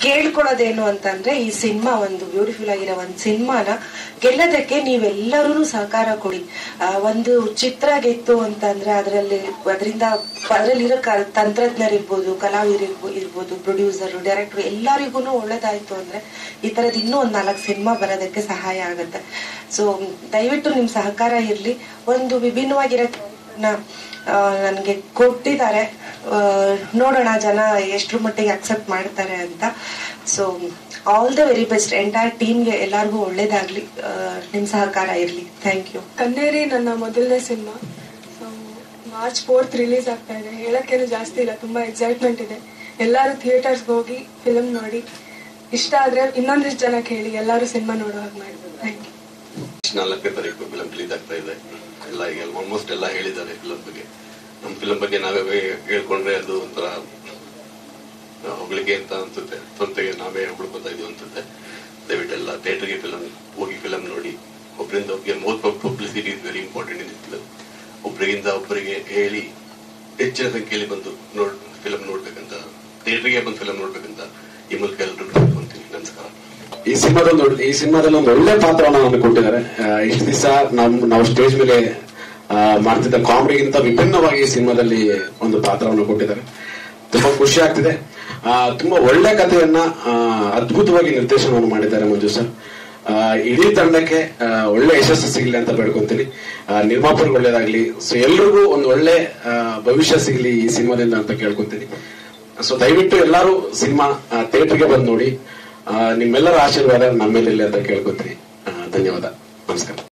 ಕೇಳ್ಕೊಳ್ಳೋದೇನು ಅಂತಂದ್ರೆ ಈ ಸಿನಿಮಾ ಒಂದು ಬ್ಯೂಟಿಫುಲ್ ಆಗಿರೋ ಒಂದು ಸಿನಿಮಾನ ಗೆಲ್ಲೋದಕ್ಕೆ ನೀವೆಲ್ಲರೂ ಸಹಕಾರ ಕೊಡಿ ಆ, ಒಂದು ಚಿತ್ರ ಗೆತ್ತು ಅಂತಂದ್ರೆ ಅದರಲ್ಲಿ ಅದರಿಂದ ಅದರಲ್ಲಿರೋ ಕ- ತಂತ್ರಜ್ಞರಿರ್ಬೋದು ಕಲಾವಿದರು ಇರ್ಬೋದು ಪ್ರೊಡ್ಯೂಸರ್ ಡೈರೆಕ್ಟರ್ ಎಲ್ಲರಿಗೂ ಒಳ್ಳೇದಾಯ್ತು ಅಂದ್ರೆ ಈ ತರದ್ ಇನ್ನೂ ಒಂದ್ ನಾಲ್ಕು ಸಿನಿಮಾ ಬರೋದಕ್ಕೆ ಸಹಾಯ ಆಗುತ್ತೆ ಸೊ ದಯವಿಟ್ಟು ನಿಮ್ ಸಹಕಾರ ಇರ್ಲಿ ಒಂದು ವಿಭಿನ್ನವಾಗಿರೋ ನನಗೆ ಕೊಟ್ಟಿದ್ದಾರೆ ಆ, ನೋಡೋಣ ಜನ ಎಷ್ಟ್ರ ಮಟ್ಟಿಗೆ ಅಕ್ಸೆಪ್ಟ್ ಮಾಡ್ತಾರೆ ಅಂತ so all the very best entire ಟೀಮ್ಗೆ ಎಲ್ಲರಿಗೂ ಒಳ್ಳೇದಾಗ್ಲಿ ಆ, ನಿಮ್ ಸಹಕಾರ ಇರ್ಲಿ ಥ್ಯಾಂಕ್ ಯು ಕನ್ನೇರಿ ನನ್ನ ಮೊದಲನೇ cinema so March fourth release ಆಗ್ತಾ ಇದೆ ಹೇಳಕ್ಕೇನು ಜಾಸ್ತಿ ಇಲ್ಲ ತುಂಬಾ ಎಕ್ಸೈಟ್ಮೆಂಟ್ ಇದೆ ಎಲ್ಲರೂ ಥಿಯೇಟರ್ಸ್ಗೆ ಹೋಗಿ ಫಿಲ್ಮ್ ನೋಡಿ ಇಷ್ಟ ಆದ್ರೆ ಇನ್ನೊಂದಿಷ್ಟು ಜನಕ್ಕೆ ಹೇಳಿ ಎಲ್ಲರೂ ಸಿನಿಮಾ ನೋಡೋ ಹಾಗೆ ಮಾಡಿ ಥ್ಯಾಂಕ್ ಯು ನಾಲ್ಕನೇ ತಾರೀಕು ಫಿಲಂ ರಿಲೀಸ್ ಆಗ್ತಾ ಇದೆ ಎಲ್ಲ ಈಗ ಆಲ್ಮೋಸ್ಟ್ ಎಲ್ಲ ಹೇಳಿದ್ದಾರೆ ಫಿಲಂ ಬಗ್ಗೆ ನಮ್ಮ ಫಿಲಂ ಬಗ್ಗೆ ನಾವೇ ಹೇಳ್ಕೊಂಡ್ರೆ ಅದು ಒಂಥರ ಹೊಗಳಿಕೆ ಅಂತ ಅನ್ಸುತ್ತೆ ಸ್ವಂತಗೆ ನಾವೇ ಹೊಳ್ಕೊತಾ ಇದೀವಿ ಅನ್ಸುತ್ತೆ ದಯವಿಟ್ಟು ಎಲ್ಲ ಥಿಯೇಟರ್ಗೆ ಫಿಲಂ ಹೋಗಿ ಫಿಲಂ ನೋಡಿ ಒಬ್ಬರಿಂದ ಒಬ್ಬರಿಗೆ most publicity is very important in film ಒಬ್ಬರಿಗಿಂತ ಒಬ್ಬರಿಗೆ ಹೇಳಿ ಹೆಚ್ಚಿನ ಸಂಖ್ಯೆಯಲ್ಲಿ ಬಂದು ನೋಡ್ ಫಿಲಂ ನೋಡ್ಬೇಕಂತ ಥಿಯೇಟರ್ಗೆ ಬಂದು ಫಿಲಂ ನೋಡ್ಬೇಕಂತ ಈ ಮೂಲಕ ಎಲ್ಲರೂ ಅಂತೀನಿ ನಮಸ್ಕಾರ ಈ ಸಿನಿಮಾದಲ್ಲಿ ಒಂದು ಈ ಸಿನಿಮಾದಲ್ಲಿ ಒಂದು ಒಳ್ಳೆ ಪಾತ್ರವನ್ನ ನಮಗೆ ಕೊಟ್ಟಿದ್ದಾರೆ ಆ, ಇಷ್ಟು ದಿವಸ ನಮ್ ನಾವು ಸ್ಟೇಜ್ ಮೇಲೆ ಆ, ಮಾಡ್ತಿದ್ದ ಕಾಮಿಡಿಗಿಂತ ವಿಭಿನ್ನವಾಗಿ ಈ ಸಿನಿಮಾದಲ್ಲಿ ಒಂದು ಪಾತ್ರವನ್ನು ಕೊಟ್ಟಿದ್ದಾರೆ ತುಂಬಾ ಖುಷಿ ಆಗ್ತಿದೆ ಆ, ತುಂಬಾ ಒಳ್ಳೆ ಕಥೆಯನ್ನ ಆ, ಅದ್ಭುತವಾಗಿ ನಿರ್ದೇಶನವನ್ನು ಮಾಡಿದ್ದಾರೆ ಮಂಜು ಸರ್ ಆ, ಇಡೀ ತಂಡಕ್ಕೆ ಆ, ಒಳ್ಳೆ ಯಶಸ್ಸು ಸಿಗಲಿ ಅಂತ ಬೇಡ್ಕೊಂತೀನಿ ಆ, ನಿರ್ಮಾಪಕರಿಗೆ ಒಳ್ಳೇದಾಗ್ಲಿ ಸೊ ಎಲ್ರಿಗೂ ಒಂದು ಒಳ್ಳೆ ಆ, ಭವಿಷ್ಯ ಸಿಗಲಿ ಈ ಸಿನಿಮಾದಿಂದ ಅಂತ ಕೇಳ್ಕೊಂತೀನಿ ಸೊ ದಯವಿಟ್ಟು ಎಲ್ಲರೂ ಸಿನಿಮಾ ಥಿಯೇಟರ್ಗೆ ಬಂದು ನೋಡಿ ಆ, ನಿಮ್ಮೆಲ್ಲರ ಆಶೀರ್ವಾದ ನಮ್ಮ ಮೇಲೆ ಇರ್ಲಿ ಅಂತ ಕೇಳ್ಕೊತೀನಿ ಆ, ಧನ್ಯವಾದ ನಮಸ್ಕಾರ